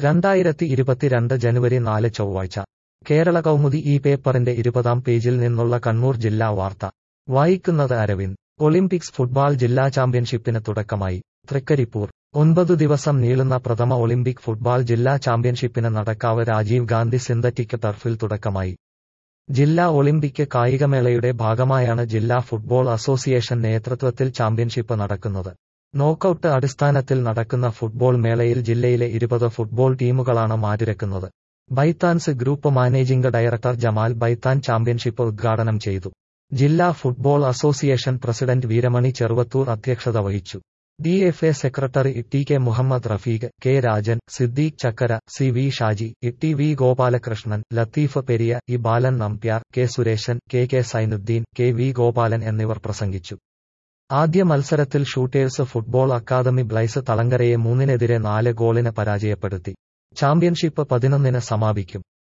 രണ്ടായിരത്തി ഇരുപത്തിരണ്ട് ജനുവരി നാല് ചൊവ്വാഴ്ച കേരള കൗമുദി ഈ പേപ്പറിന്റെ ഇരുപതാം പേജിൽ നിന്നുള്ള കണ്ണൂർ ജില്ലാ വാർത്ത വായിക്കുന്നത് അരവിന്ദ് ഒളിമ്പിക്സ് ഫുട്ബാൾ ജില്ലാ ചാമ്പ്യൻഷിപ്പിന് തുടക്കമായി തൃക്കരിപ്പൂർ ഒൻപതു ദിവസം നീളുന്ന പ്രഥമ ഒളിമ്പിക് ഫുട്ബാൾ ജില്ലാ ചാമ്പ്യൻഷിപ്പിന് നടക്കാവ് രാജീവ് ഗാന്ധി സിന്തറ്റിക് ടർഫിൽ തുടക്കമായി ജില്ലാ ഒളിമ്പിക് കായികമേളയുടെ ഭാഗമായാണ് ജില്ലാ ഫുട്ബോൾ അസോസിയേഷൻ നേതൃത്വത്തിൽ ചാമ്പ്യൻഷിപ്പ് നടക്കുന്നത് നോക്കൌട്ട് അടിസ്ഥാനത്തിൽ നടക്കുന്ന ഫുട്ബോൾ മേളയിൽ ജില്ലയിലെ ഇരുപത് ഫുട്ബോൾ ടീമുകളാണ് മാറ്റുരക്കുന്നത് Baithans group managing director Jamal Baithan championship ഉദ്ഘാടനം ചെയ്തു ജില്ലാ football association president Veeramani Cheruvathur അധ്യക്ഷത വഹിച്ചു D F A secretary T K Muhammad Rafeeq K Rajan Siddique Chakkara C V Shaji T V Gopalakrishnan Latheef Periya E Balan Nambiar K Suresan K K Sainuddin K V Gopalan എന്നിവർ പ്രസംഗിച്ചു ആദ്യ മത്സരത്തിൽ ഷൂട്ടേഴ്സ് ഫുട്ബോൾ അക്കാദമി ബ്ലൈസ് തളങ്കരയെ മൂന്നിനെതിരെ നാല് ഗോളിന് പരാജയപ്പെടുത്തി ചാമ്പ്യൻഷിപ്പ് പതിനൊന്നിന് സമാപിക്കും